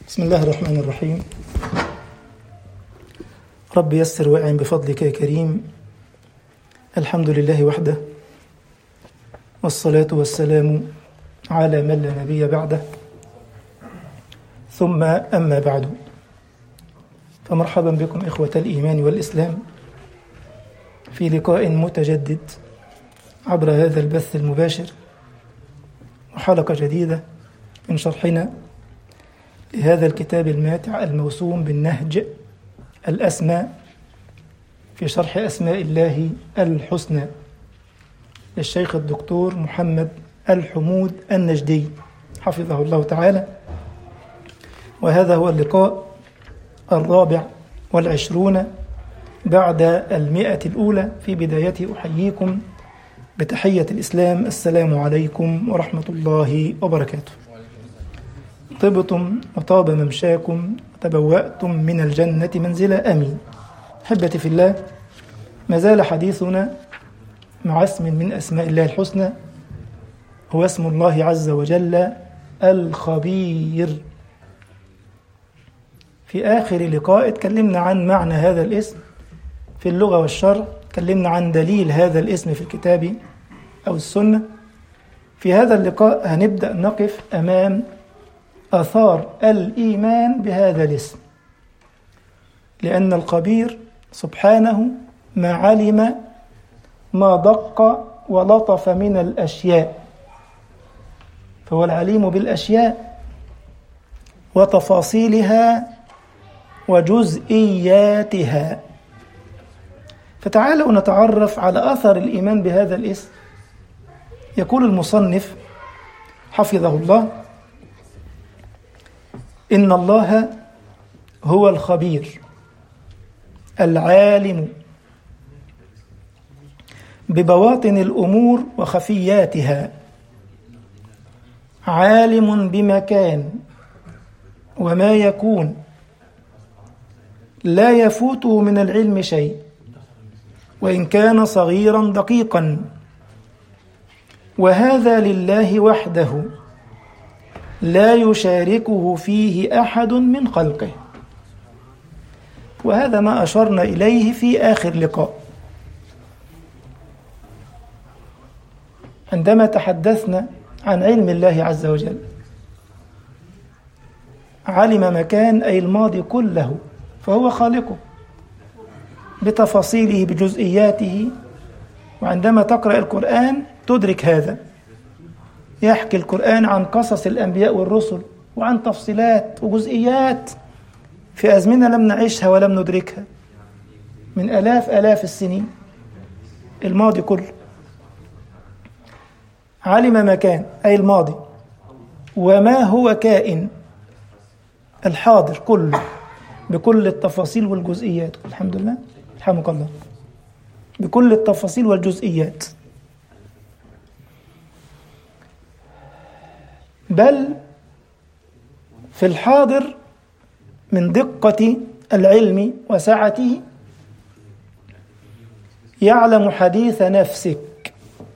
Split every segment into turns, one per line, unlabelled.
بسم الله الرحمن الرحيم رب يسر وأعن بفضلك يا كريم الحمد لله وحده والصلاة والسلام على من لا نبي بعده ثم أما بعد فمرحبا بكم إخوة الإيمان والإسلام في لقاء متجدد عبر هذا البث المباشر وحلقة جديدة من شرحنا لهذا الكتاب الماتع الموسوم بالنهج الأسمى في شرح أسماء الله الحسنى للشيخ الدكتور محمد الحمود النجدي حفظه الله تعالى وهذا هو اللقاء الرابع والعشرون بعد المئة الأولى في بدايته أحييكم بتحية الإسلام السلام عليكم ورحمة الله وبركاته طبتم وطاب ممشاكم وتبوأتم من الجنة منزلا أمين أحبتي في الله ما زال حديثنا مع اسم من أسماء الله الحسنى هو اسم الله عز وجل الخبير في آخر لقاء اتكلمنا عن معنى هذا الاسم في اللغة والشرع تكلمنا عن دليل هذا الاسم في الكتاب أو السنة في هذا اللقاء هنبدأ نقف أمام آثار الإيمان بهذا الاسم لأن الخبير سبحانه ما علم ما دق ولطف من الأشياء فهو العليم بالأشياء وتفاصيلها وجزئياتها فتعالوا نتعرف على أثر الإيمان بهذا الاسم يقول المصنف حفظه الله إن الله هو الخبير العالم ببواطن الأمور وخفياتها عالم بما كان وما يكون لا يفوته من العلم شيء وإن كان صغيرا دقيقا وهذا لله وحده لا يشاركه فيه أحد من خلقه وهذا ما أشرنا إليه في آخر لقاء عندما تحدثنا عن علم الله عز وجل علم مكان أي الماضي كله فهو خالقه بتفاصيله بجزئياته وعندما تقرأ القرآن تدرك هذا يحكي القرآن عن قصص الأنبياء والرسل وعن تفصيلات وجزئيات في أزمنة لم نعيشها ولم ندركها من آلاف آلاف السنين الماضي كله علم ما كان أي الماضي وما هو كائن الحاضر كله بكل التفاصيل والجزئيات الحمد لله رحمك الله بكل التفاصيل والجزئيات بل في الحاضر من دقة العلم وسعته يعلم حديث نفسك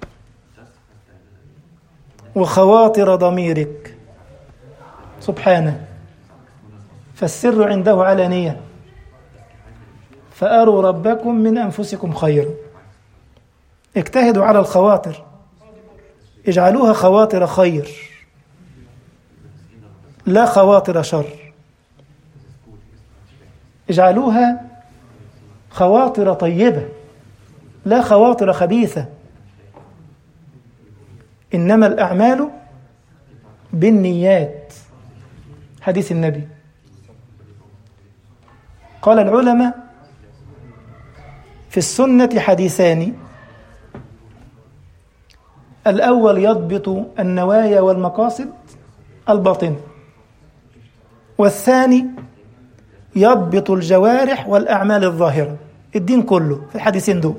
وخواطر ضميرك سبحانه فالسر عنده علانية فأروا ربكم من أنفسكم خيرا اجتهدوا على الخواطر اجعلوها خواطر خير لا خواطر شر اجعلوها خواطر طيبة لا خواطر خبيثة إنما الأعمال بالنيات حديث النبي قال العلماء في السنة حديثان الأول يضبط النوايا والمقاصد الباطنة والثاني يضبط الجوارح والأعمال الظاهرة الدين كله في الحديثين دول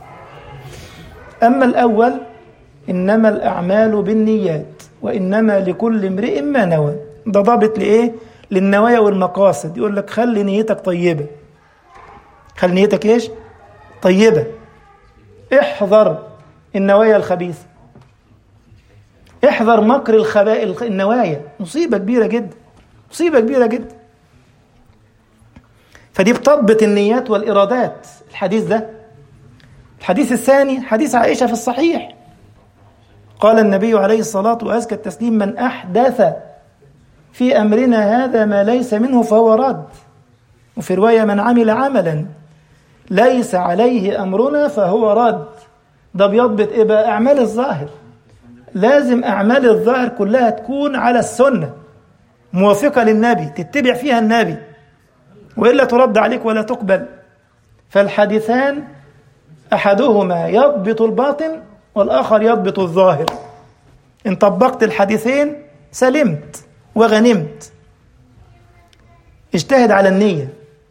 أما الأول إنما الأعمال بالنيات وإنما لكل امرئ ما نوى ده ضابط لإيه؟ للنوايا والمقاصد يقول لك خلي نيتك طيبة خلي نيتك إيش؟ طيبة احذر النوايا الخبيثة احذر مكر الخبائل النوايا مصيبة كبيرة جدا مصيبة كبيرة جدا فدي بتضبط النيات والإرادات الحديث ده الحديث الثاني حديث عائشة في الصحيح قال النبي عليه الصلاة وأزكى التسليم من أحدث في أمرنا هذا ما ليس منه فهو رد وفي رواية من عمل عملا ليس عليه أمرنا فهو رد ده بيضبط إيه بقى أعمال الظاهر لازم أعمال الظاهر كلها تكون على السنة موافقة للنبي تتبع فيها النبي وإلا ترد عليك ولا تقبل فالحديثان أحدهما يضبط الباطن والآخر يضبط الظاهر إن طبقت الحديثين سلمت وغنمت اجتهد على النية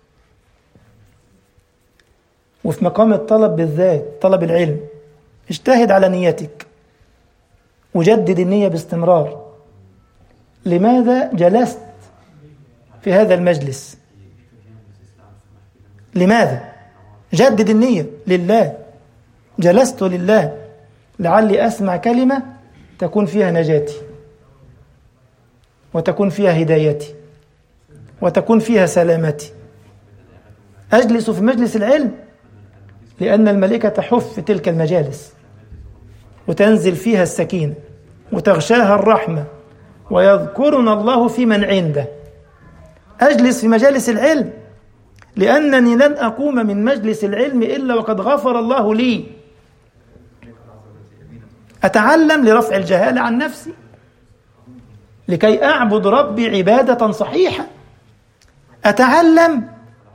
وفي مقام الطلب بالذات طلب العلم اجتهد على نيتك وجدد النية باستمرار لماذا جلست في هذا المجلس لماذا جدد النية لله جلست لله لعلي أسمع كلمة تكون فيها نجاتي وتكون فيها هدايتي وتكون فيها سلامتي أجلس في مجلس العلم لأن الملائكة تحف تلك المجالس وتنزل فيها السكينة وتغشاها الرحمة ويذكرنا الله في من عنده أجلس في مجالس العلم لأنني لن أقوم من مجلس العلم إلا وقد غفر الله لي أتعلم لرفع الجهالة عن نفسي لكي أعبد ربي عبادة صحيحة أتعلم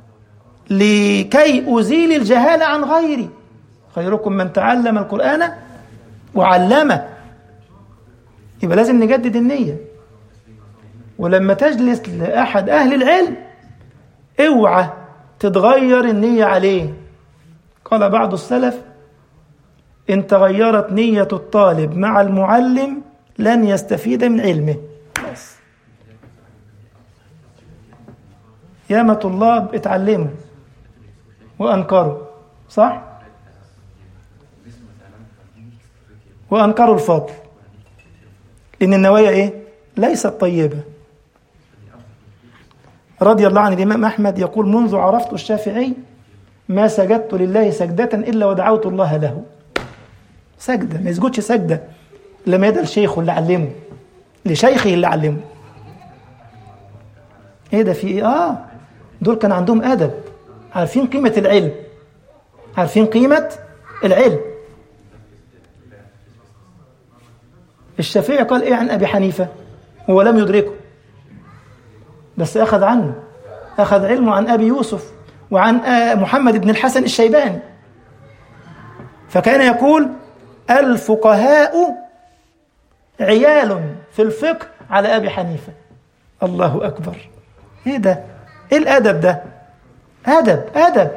لكي أزيل الجهالة عن غيري خيركم من تعلم القرآن وعلمه يبقى لازم نجدد النية ولما تجلس لأحد أهل العلم اوعى تتغير النية عليه قال بعض السلف إن تغيرت نية الطالب مع المعلم لن يستفيد من علمه بس ياما طلاب اتعلموا وأنكروا صح؟ وأنكروا الفضل لأن النوايا إيه؟ ليست طيبة رضي الله عن الإمام أحمد يقول منذ عرفت الشافعي ما سجدت لله سجدة إلا ودعوت الله له سجدة ما يسجدش سجدة لما يدعي لشيخه اللي علمه لشيخه اللي علمه ايه ده في ايه اه دول كان عندهم ادب عارفين قيمة العلم عارفين قيمة العلم الشافعي قال ايه عن ابي حنيفة هو لم يدركه بس اخذ عنه اخذ علمه عن ابي يوسف وعن محمد بن الحسن الشيباني فكان يقول الفقهاء عيال في الفقه على ابي حنيفه الله اكبر ايه ده ايه الادب ده ادب ادب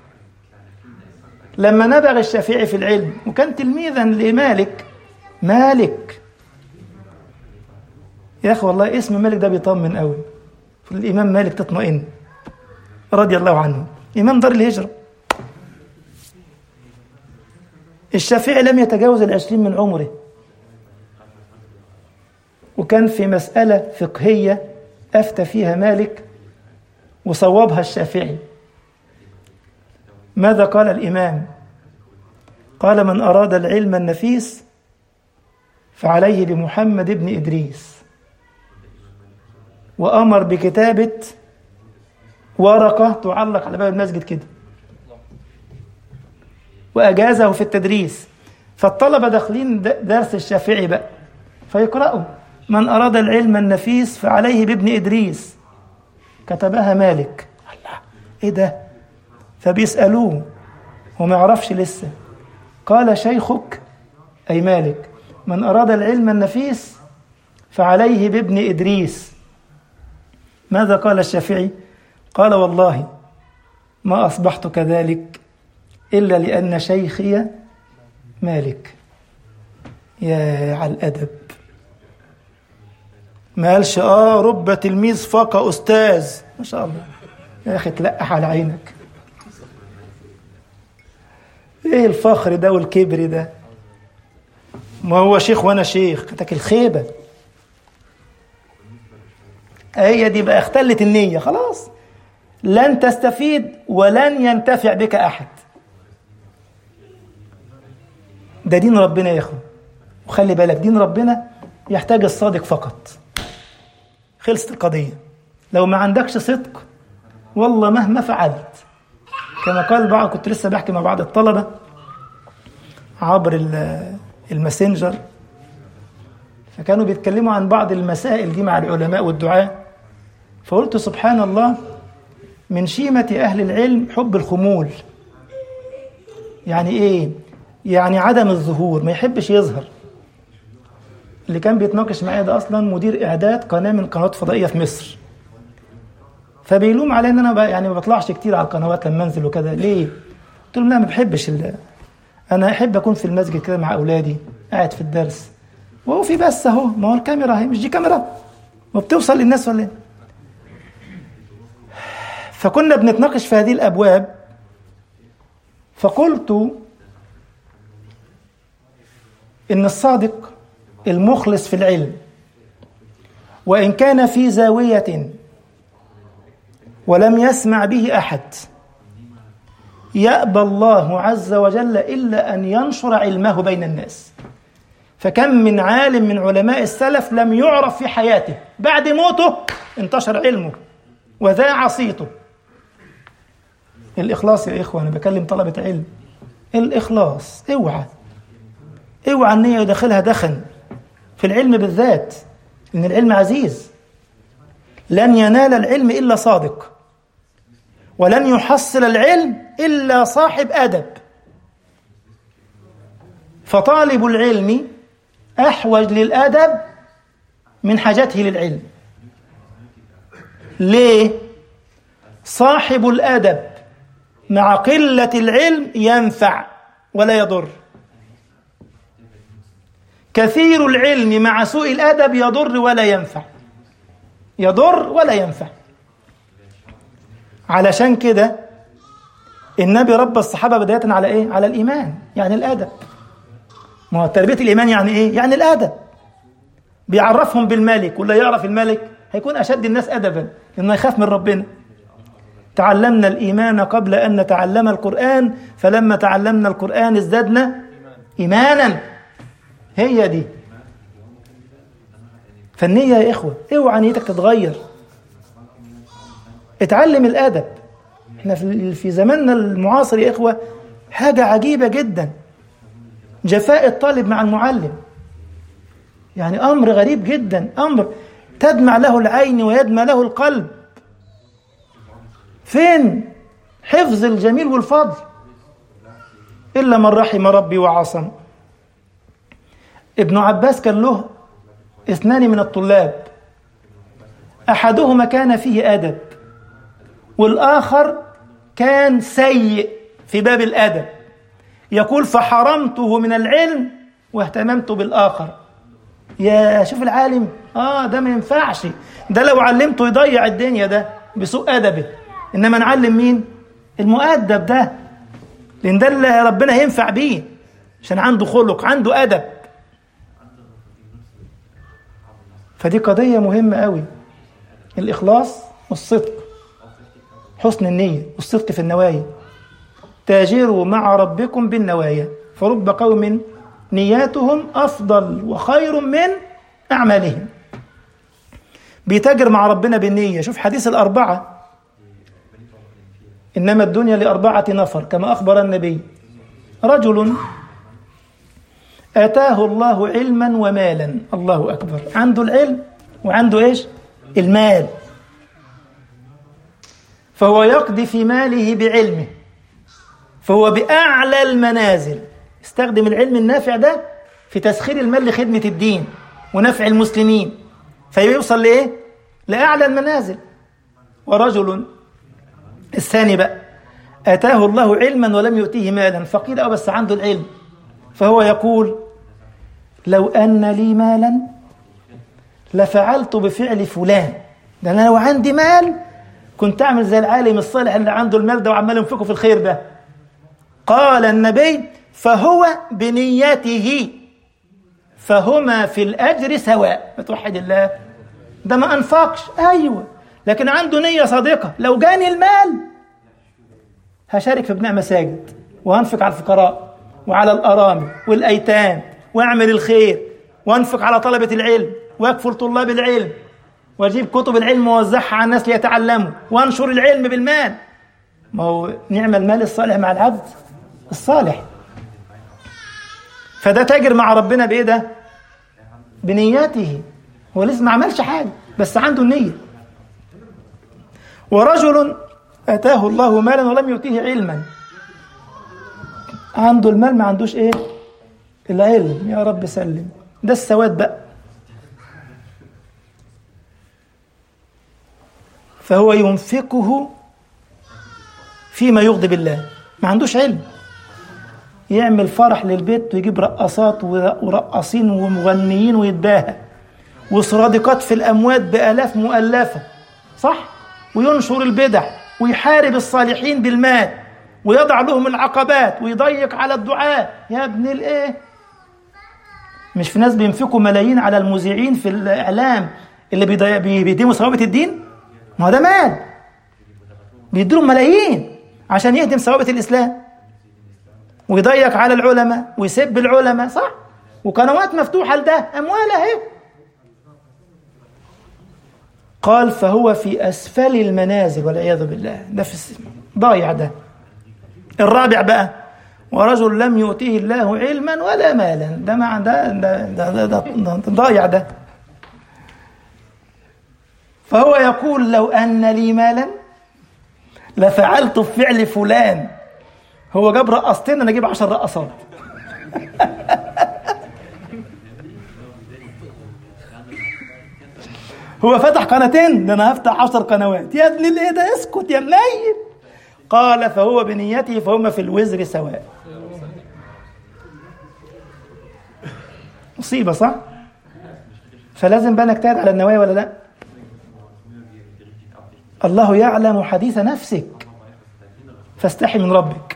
لما نبغ الشافعي في العلم وكان تلميذا لمالك مالك يا اخي والله اسم مالك ده بيطمن قوي الامام مالك تطمئن رضي الله عنه امام دار الهجره الشافعي لم يتجاوز العشرين من عمره وكان في مسألة فقهية أفتى فيها مالك وصوبها الشافعي ماذا قال الإمام قال من أراد العلم النفيس فعليه بمحمد بن إدريس وأمر بكتابة ورقة تعلق على باب المسجد كده وأجازه في التدريس فالطلبة داخلين درس الشافعي بقى فيقرأوا من أراد العلم النفيس فعليه بابن إدريس كتبها مالك الله إيه ده فبيسألوه وما يعرفش لسه قال شيخك أي مالك من أراد العلم النفيس فعليه بابن إدريس ماذا قال الشافعي قال والله ما أصبحت كذلك إلا لأن شيخي مالك يا على الأدب ما قالش آه رب تلميذ فاق أستاذ ما شاء الله يا أخي تلقح على عينك إيه الفخر ده والكبر ده ما هو شيخ وأنا شيخ كتك الخيبة هي دي بقى اختلت النية خلاص لن تستفيد ولن ينتفع بك أحد ده دين ربنا يا إخوة وخلي بالك دين ربنا يحتاج الصادق فقط خلصت القضية لو ما عندكش صدق والله مهما فعلت كما قال بعض كنت لسه بحكي مع بعض الطلبة عبر الماسنجر فكانوا بيتكلموا عن بعض المسائل دي مع العلماء والدعاة فقلت سبحان الله من شيمة أهل العلم حب الخمول يعني إيه؟ يعني عدم الظهور ما يحبش يظهر اللي كان بيتناقش معايا ده أصلا مدير إعداد قناة من قنوات فضائية في مصر فبيلوم علي ان انا بقى يعني ما بطلعش كتير على القنوات لما انزل وكده ليه؟ قلت له لا ما بحبش ال... انا احب اكون في المسجد كده مع اولادي قاعد في الدرس وهو في بس اهو ما هو الكاميرا اهي مش دي كاميرا وبتوصل للناس ولا ايه؟ فكنا بنتناقش في هذه الابواب فقلت ان الصادق المخلص في العلم وان كان في زاويه ولم يسمع به احد يأبى الله عز وجل إلا أن ينشر علمه بين الناس فكم من عالم من علماء السلف لم يعرف في حياته بعد موته انتشر علمه وذاع صيته الإخلاص يا إخوة أنا بكلم طلبة علم الإخلاص اوعى اوعى النية يدخلها دخن في العلم بالذات إن العلم عزيز لن ينال العلم إلا صادق ولن يحصل العلم إلا صاحب أدب فطالب العلم أحوج للأدب من حاجته للعلم ليه؟ صاحب الأدب مع قلة العلم ينفع ولا يضر كثير العلم مع سوء الأدب يضر ولا ينفع يضر ولا ينفع علشان كده النبي ربى الصحابة بداية على إيه؟ على الإيمان يعني الأدب ما هو تربية الإيمان يعني إيه؟ يعني الأدب بيعرفهم بالملك واللي يعرف الملك هيكون أشد الناس أدبا لأنه يخاف من ربنا تعلمنا الإيمان قبل أن نتعلم القرآن فلما تعلمنا القرآن ازددنا إيمانا هي دي فالنية يا إخوة اوعى نيتك تتغير اتعلم الادب احنا في في زماننا المعاصر يا اخوه حاجه عجيبه جدا جفاء الطالب مع المعلم يعني امر غريب جدا امر تدمع له العين ويدمى له القلب فين حفظ الجميل والفضل الا من رحم ربي وعصم ابن عباس كان له اثنان من الطلاب احدهما كان فيه ادب والآخر كان سيء في باب الأدب يقول فحرمته من العلم واهتممت بالآخر يا شوف العالم آه ده ما ينفعش ده لو علمته يضيع الدنيا ده بسوء أدبه إنما نعلم مين المؤدب ده لأن ده اللي ربنا ينفع بيه عشان عنده خلق عنده أدب فدي قضية مهمة قوي الإخلاص والصدق حسن النية والصدق في النوايا تاجروا مع ربكم بالنوايا فرب قوم نياتهم أفضل وخير من أعمالهم بيتاجر مع ربنا بالنية شوف حديث الأربعة إنما الدنيا لأربعة نفر كما أخبر النبي رجل آتاه الله علما ومالا الله أكبر عنده العلم وعنده إيش المال فهو يقضي في ماله بعلمه فهو بأعلى المنازل استخدم العلم النافع ده في تسخير المال لخدمة الدين ونفع المسلمين فيوصل لإيه؟ لأعلى المنازل ورجل الثاني بقى آتاه الله علما ولم يؤتيه مالا فقيل أو بس عنده العلم فهو يقول لو أن لي مالا لفعلت بفعل فلان ده أنا لو عندي مال كنت أعمل زي العالم الصالح اللي عنده المال ده وعمال ينفقه في الخير ده قال النبي فهو بنيته فهما في الأجر سواء بتوحد الله ده ما أنفقش أيوة لكن عنده نية صادقة لو جاني المال هشارك في بناء مساجد وهنفق على الفقراء وعلى الأرامل والأيتام وأعمل الخير وأنفق على طلبة العلم وأكفل طلاب العلم وأجيب كتب العلم وأوزعها على الناس ليتعلموا وأنشر العلم بالمال ما هو نعم المال الصالح مع العبد الصالح فده تاجر مع ربنا بإيه ده؟ بنياته هو لسه ما عملش حاجة بس عنده النية ورجل أتاه الله مالا ولم يؤتيه علما عنده المال ما عندوش إيه؟ العلم يا رب سلم ده السواد بقى فهو ينفقه فيما يغضب الله ما عندوش علم يعمل فرح للبيت ويجيب رقصات ورقصين ومغنيين ويتباهى وسرادقات في الأموات بآلاف مؤلفة صح وينشر البدع ويحارب الصالحين بالمال ويضع لهم العقبات ويضيق على الدعاء يا ابن الايه مش في ناس بينفقوا ملايين على المذيعين في الإعلام اللي بيديموا ثوابت الدين ما هو ده مال بيديلهم ملايين عشان يهدم ثوابت الإسلام ويضيق على العلماء ويسب العلماء صح وقنوات مفتوحة لده أموال أهي قال فهو في أسفل المنازل والعياذ بالله ده في ضايع ده الرابع بقى ورجل لم يؤتيه الله علما ولا مالا ده مع ده ده ده, ده, ده, ده ضايع ده فهو يقول لو أن لي مالا لفعلت بفعل فلان هو جاب رقصتين انا اجيب 10 رقصات هو فتح قناتين ده انا هفتح 10 قنوات يا ابن الايه ده اسكت يا منيل قال فهو بنيته فهم في الوزر سواء مصيبه صح فلازم بقى نجتهد على النوايا ولا لا الله يعلم حديث نفسك فاستحي من ربك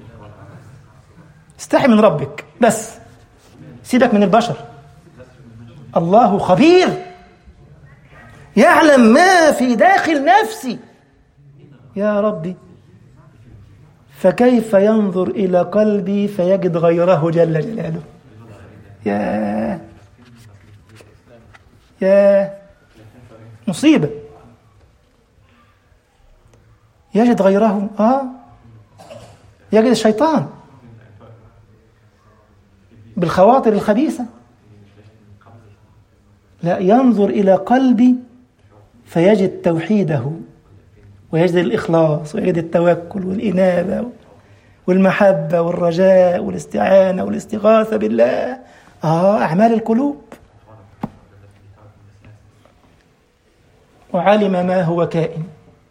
استحي من ربك بس سيبك من البشر الله خبير يعلم ما في داخل نفسي يا ربي فكيف ينظر إلى قلبي فيجد غيره جل جلاله يا يا مصيبة يجد غيره آه يجد الشيطان بالخواطر الخبيثة لا ينظر إلى قلبي فيجد توحيده ويجد الإخلاص ويجد التوكل والإنابة والمحبة والرجاء والاستعانة والاستغاثة بالله آه أعمال القلوب وعلم ما هو كائن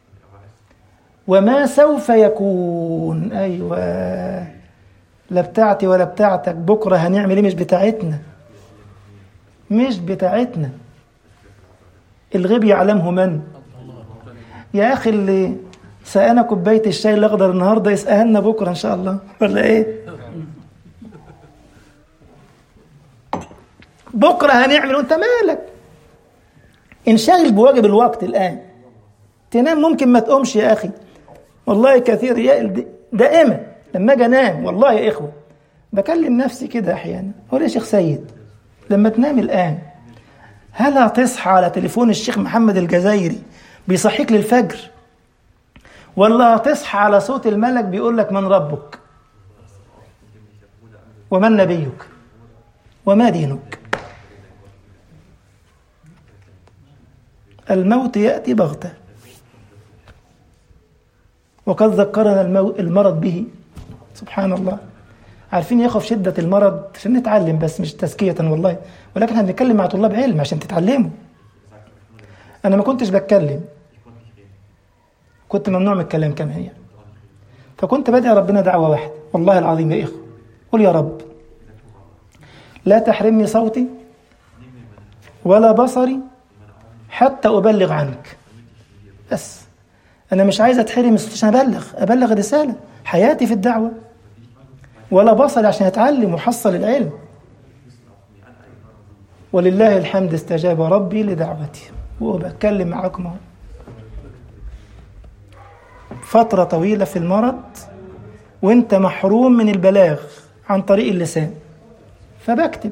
وما سوف يكون أيوة لا بتاعتي ولا بتاعتك بكرة هنعمل ايه مش بتاعتنا مش بتاعتنا الغيب يعلمه من يا أخي اللي سقانا كوباية الشاي الأخضر النهاردة يسقاها بكرة إن شاء الله ولا إيه بكرة هنعمل وأنت مالك انشغل بواجب الوقت الآن تنام ممكن ما تقومش يا أخي والله كثير دائما لما اجي انام والله يا اخوه بكلم نفسي كده احيانا اقول يا شيخ سيد لما تنام الان هل هتصحى على تليفون الشيخ محمد الجزايري بيصحيك للفجر ولا هتصحى على صوت الملك بيقول لك من ربك ومن نبيك وما دينك الموت يأتي بغتة وقد ذكرنا المرض به سبحان الله عارفين يا اخو في شده المرض عشان نتعلم بس مش تزكيه والله ولكن احنا بنتكلم مع طلاب علم عشان تتعلموا انا ما كنتش بتكلم كنت ممنوع من الكلام كمان يعني فكنت بدعي ربنا دعوه واحده والله العظيم يا اخو قل يا رب لا تحرمني صوتي ولا بصري حتى ابلغ عنك بس انا مش عايز اتحرم الصوت عشان ابلغ ابلغ الرساله حياتي في الدعوه ولا بصل عشان اتعلم وحصل العلم ولله الحمد استجاب ربي لدعوتي وبتكلم معاكم اهو فترة طويلة في المرض وانت محروم من البلاغ عن طريق اللسان فبكتب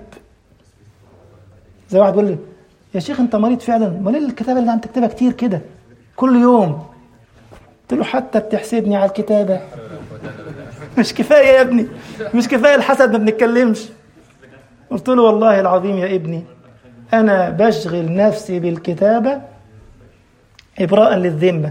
زي واحد بيقول لي يا شيخ انت مريض فعلا امال ايه الكتابه اللي عم تكتبها كتير كده كل يوم قلت له حتى بتحسدني على الكتابه مش كفايه يا ابني مش كفايه الحسد ما بنتكلمش قلت له والله العظيم يا ابني انا بشغل نفسي بالكتابه ابراء للذمه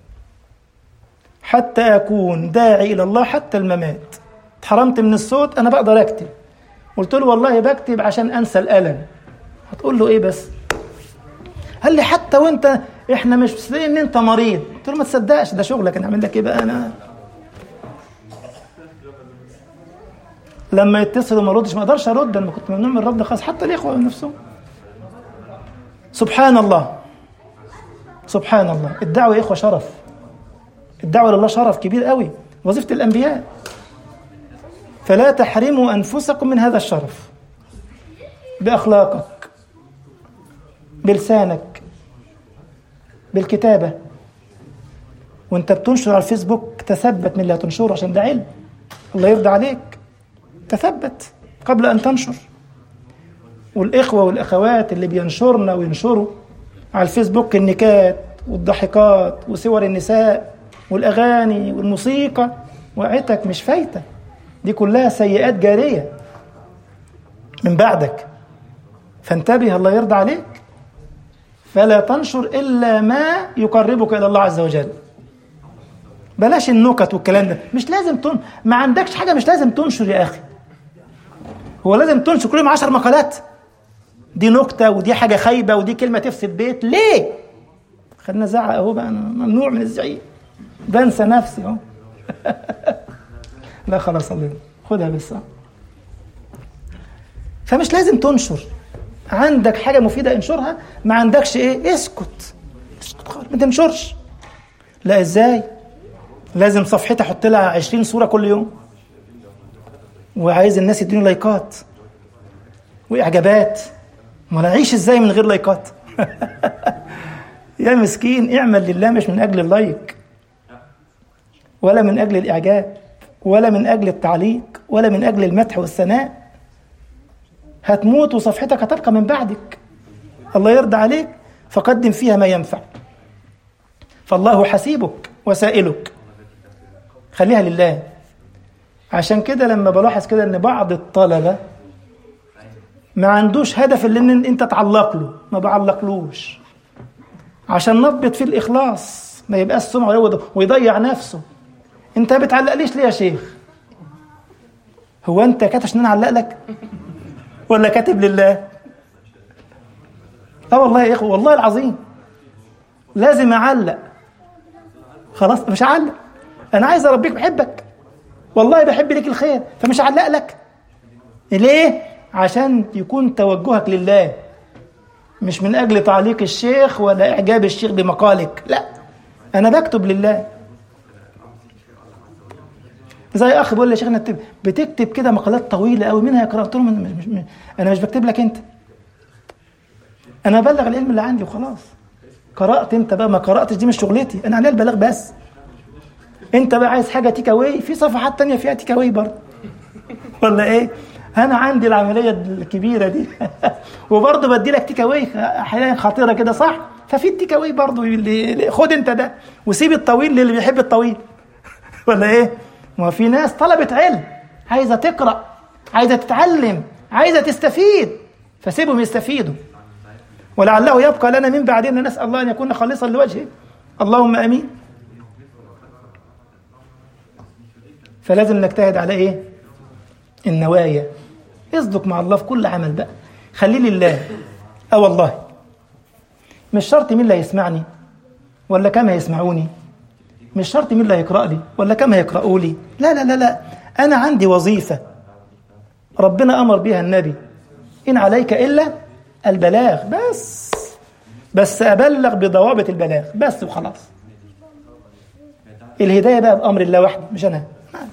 حتى اكون داعي الى الله حتى الممات اتحرمت من الصوت انا بقدر اكتب قلت له والله بكتب عشان انسى الالم هتقول له ايه بس قال لي حتى وانت احنا مش مصدقين ان انت مريض قلت له ما تصدقش ده شغلك انا اعمل لك ايه بقى انا لما يتصلوا ما ردش ما اقدرش ارد انا كنت ممنوع من الرد خالص حتى الاخوه نفسهم سبحان الله سبحان الله الدعوه يا اخوه شرف الدعوه لله شرف كبير قوي وظيفه الانبياء فلا تحرموا انفسكم من هذا الشرف باخلاقك بلسانك بالكتابه وانت بتنشر على الفيسبوك تثبت من اللي هتنشره عشان ده علم الله يرضى عليك تثبت قبل ان تنشر والاخوه والاخوات اللي بينشرنا وينشروا على الفيسبوك النكات والضحكات وصور النساء والاغاني والموسيقى وقعتك مش فايته دي كلها سيئات جاريه من بعدك فانتبه الله يرضى عليك فلا تنشر الا ما يقربك الى الله عز وجل بلاش النكت والكلام ده مش لازم تن... ما عندكش حاجه مش لازم تنشر يا اخي هو لازم تنشر كل يوم 10 مقالات دي نكته ودي حاجه خايبه ودي كلمه تفسد بيت ليه خلينا زعق اهو بقى انا ممنوع من الزعيق بنسى نفسي اهو لا خلاص الله خدها بس فمش لازم تنشر عندك حاجه مفيده انشرها ما عندكش ايه اسكت اسكت خالص ما تنشرش لا ازاي لازم صفحتي احط لها 20 صوره كل يوم وعايز الناس يدوني لايكات واعجابات ما اعيش ازاي من غير لايكات يا مسكين اعمل لله مش من اجل اللايك ولا من اجل الاعجاب ولا من اجل التعليق ولا من اجل المدح والثناء هتموت وصفحتك هتبقى من بعدك الله يرضى عليك فقدم فيها ما ينفع فالله حسيبك وسائلك خليها لله عشان كده لما بلاحظ كده ان بعض الطلبه ما عندوش هدف اللي ان انت تعلق له ما بعلقلوش عشان نضبط فيه الاخلاص ما يبقاش سمعه ويضيع نفسه انت بتعلقليش ليه يا شيخ هو انت كاتب عشان انا اعلق لك ولا كاتب لله اه والله يا اخوه والله العظيم لازم اعلق خلاص مش هعلق انا عايز اربيك بحبك والله بحب لك الخير فمش هعلق لك ليه عشان يكون توجهك لله مش من اجل تعليق الشيخ ولا اعجاب الشيخ بمقالك لا انا بكتب لله زي اخ بيقول لي يا شيخ انت بتكتب كده مقالات طويله قوي منها يقرا قلت له مش مش انا مش بكتب لك انت انا ببلغ العلم اللي عندي وخلاص قرات انت بقى ما قراتش دي مش شغلتي انا عليا البلاغ بس انت بقى عايز حاجه تيك اواي في صفحات تانية فيها تيك اواي برضه ولا ايه انا عندي العمليه الكبيره دي وبرضه بدي لك تيك اواي احيانا خطيره كده صح ففي التيك اواي برضه اللي خد انت ده وسيب الطويل للي بيحب الطويل ولا ايه ما في ناس طلبت علم عايزه تقرا عايزه تتعلم عايزه تستفيد فسيبهم يستفيدوا ولعله يبقى لنا من بعدنا نسال الله ان يكون خالصا لوجهه اللهم امين فلازم نجتهد على ايه النوايا اصدق مع الله في كل عمل بقى خليه لله اه والله مش شرط مين اللي هيسمعني ولا كم هيسمعوني مش شرط مين اللي هيقرأ لي ولا كم هيقرأوا لي لا لا لا لا أنا عندي وظيفة ربنا أمر بها النبي إن عليك إلا البلاغ بس بس أبلغ بضوابط البلاغ بس وخلاص الهداية بقى بأمر الله وحده مش أنا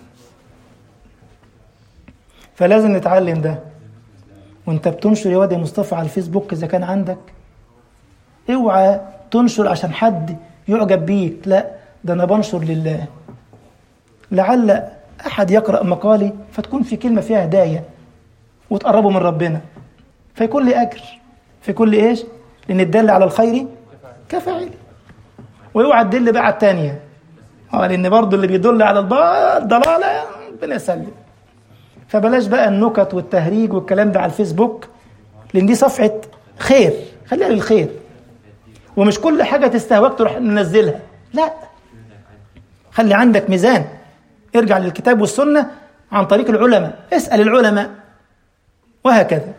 فلازم نتعلم ده وانت بتنشر يا واد يا مصطفى على الفيسبوك اذا كان عندك اوعى تنشر عشان حد يعجب بيك لا ده انا بنشر لله لعل احد يقرا مقالي فتكون في كلمه فيها هدايه وتقربوا من ربنا فيكون لي اجر في كل ايش لان الدل على الخير كفاعله واوعى تدل بقى على الثانيه اه لان برضه اللي بيدل على الضلاله ربنا يسلم فبلاش بقى النكت والتهريج والكلام ده على الفيسبوك لان دي صفحه خير خليها للخير ومش كل حاجه تستهواك تروح ننزلها لا خلي عندك ميزان ارجع للكتاب والسنه عن طريق العلماء اسال العلماء وهكذا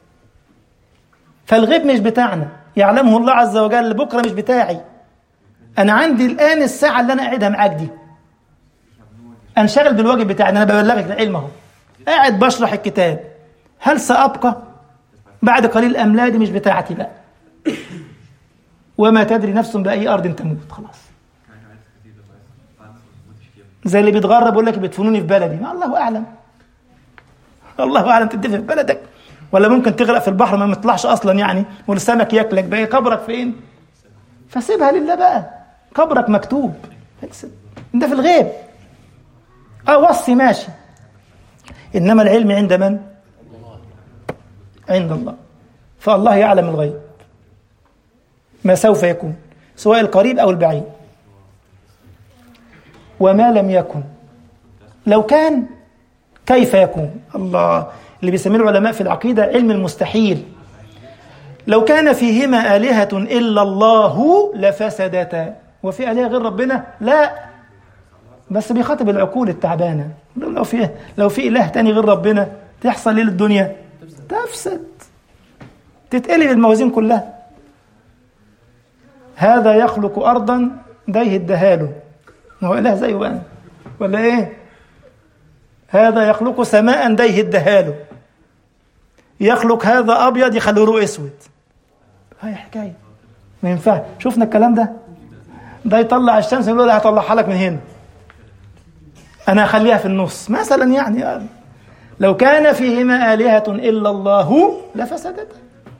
فالغيب مش بتاعنا يعلمه الله عز وجل بكره مش بتاعي انا عندي الان الساعه اللي انا قاعدها معاك دي انشغل بالواجب بتاعي انا ببلغك العلم اهو قاعد بشرح الكتاب هل سابقى بعد قليل ام لا دي مش بتاعتي بقى وما تدري نفس باي ارض تموت خلاص زي اللي بيتغرب يقول لك بيدفنوني في بلدي ما الله اعلم الله اعلم تدفن في بلدك ولا ممكن تغرق في البحر ما مطلعش اصلا يعني والسمك ياكلك بقى قبرك فين فسيبها لله بقى قبرك مكتوب ده في الغيب اه وصي ماشي انما العلم عند من عند الله فالله يعلم الغيب ما سوف يكون سواء القريب او البعيد وما لم يكن لو كان كيف يكون الله اللي بيسميه العلماء في العقيدة علم المستحيل لو كان فيهما آلهة إلا الله لفسدتا وفي آلهة غير ربنا لا بس بيخاطب العقول التعبانة لو في لو في إله تاني غير ربنا تحصل ليه للدنيا تفسد تتقلب الموازين كلها هذا يخلق أرضا ديه الدهاله ما هو إله زيه بقى ولا إيه هذا يخلق سماء ديه الدهاله يخلق هذا أبيض يخليه له أسود هاي حكاية ما ينفع شفنا الكلام ده ده يطلع الشمس يقول له هطلعها لك من هنا أنا أخليها في النص مثلا يعني لو كان فيهما آلهة إلا الله لفسدتا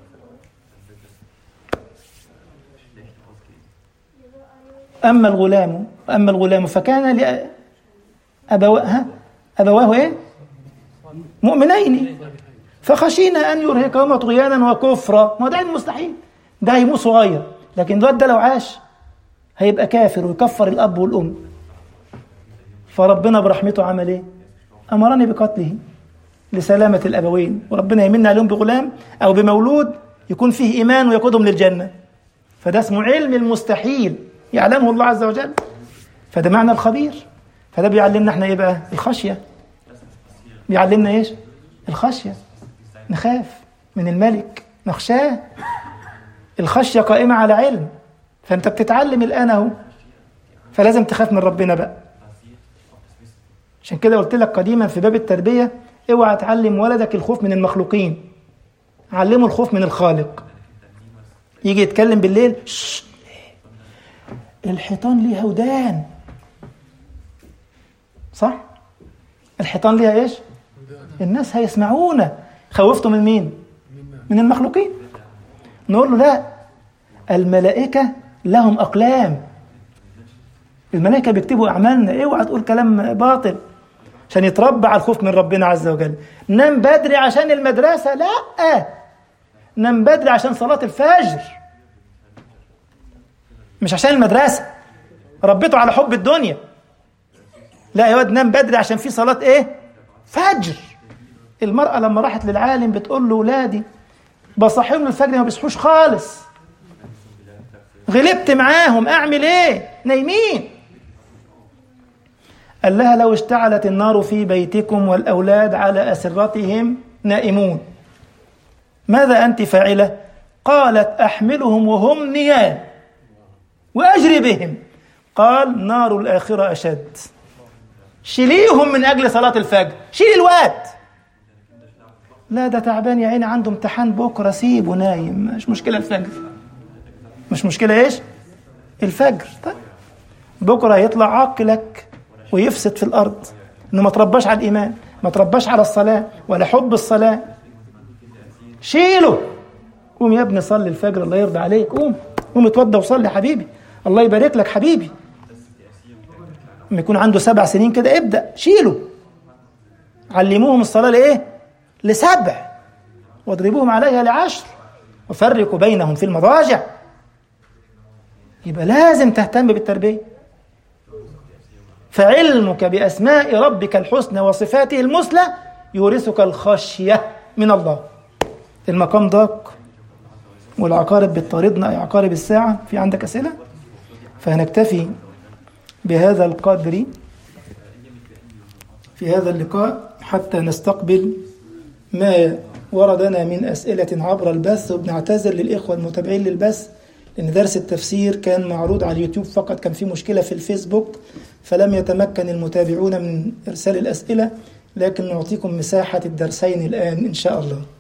أما الغلام أما الغلام فكان لأبواه أبواه إيه؟ مؤمنين فخشينا أن يرهقهما طغيانا وكفرا ما ده المستحيل ده هيموت صغير لكن الواد ده لو عاش هيبقى كافر ويكفر الأب والأم فربنا برحمته عمل إيه؟ أمرني بقتله لسلامة الأبوين وربنا يمن عليهم بغلام أو بمولود يكون فيه إيمان ويقودهم للجنة فده اسمه علم المستحيل يعلمه الله عز وجل فده معنى الخبير فده بيعلمنا احنا ايه بقى الخشيه بيعلمنا ايش الخشيه نخاف من الملك نخشاه الخشيه قائمه على علم فانت بتتعلم الان اهو فلازم تخاف من ربنا بقى عشان كده قلت لك قديما في باب التربيه اوعى تعلم ولدك الخوف من المخلوقين علمه الخوف من الخالق يجي يتكلم بالليل شش. الحيطان ليها ودان صح الحيطان ليها ايش الناس هيسمعونا خوفته من مين من المخلوقين نقول له لا الملائكة لهم أقلام الملائكة بيكتبوا أعمالنا اوعى تقول كلام باطل عشان يتربى على الخوف من ربنا عز وجل نام بدري عشان المدرسة لا نام بدري عشان صلاة الفجر مش عشان المدرسة ربيته على حب الدنيا لا يا واد نام بدري عشان في صلاة ايه فجر المرأة لما راحت للعالم بتقول له ولادي بصحيهم الفجر ما بيصحوش خالص غلبت معاهم اعمل ايه نايمين قال لها لو اشتعلت النار في بيتكم والأولاد على أسرتهم نائمون ماذا أنت فاعلة قالت أحملهم وهم نيام وأجري بهم قال نار الآخرة أشد شيليهم من أجل صلاة الفجر شيل الواد لا ده تعبان يا عيني عنده امتحان بكرة سيبه نايم مش مشكلة الفجر مش مشكلة ايش الفجر طيب بكرة هيطلع عاقلك ويفسد في الأرض إنه ما ترباش على الإيمان ما ترباش على الصلاة ولا حب الصلاة شيله قوم يا ابني صلي الفجر الله يرضى عليك قوم قوم اتوضى وصلي حبيبي الله يبارك لك حبيبي لما يكون عنده سبع سنين كده ابدأ شيله علموهم الصلاة لإيه؟ لسبع واضربوهم عليها لعشر وفرقوا بينهم في المضاجع يبقى لازم تهتم بالتربية فعلمك بأسماء ربك الحسنى وصفاته المثلى يورثك الخشية من الله المقام ضاق والعقارب بتطاردنا أي عقارب الساعة في عندك أسئلة فهنكتفي بهذا القدر في هذا اللقاء حتى نستقبل ما وردنا من أسئلة عبر البث وبنعتذر للإخوة المتابعين للبث لأن درس التفسير كان معروض على اليوتيوب فقط كان في مشكلة في الفيسبوك فلم يتمكن المتابعون من إرسال الأسئلة لكن نعطيكم مساحة الدرسين الآن إن شاء الله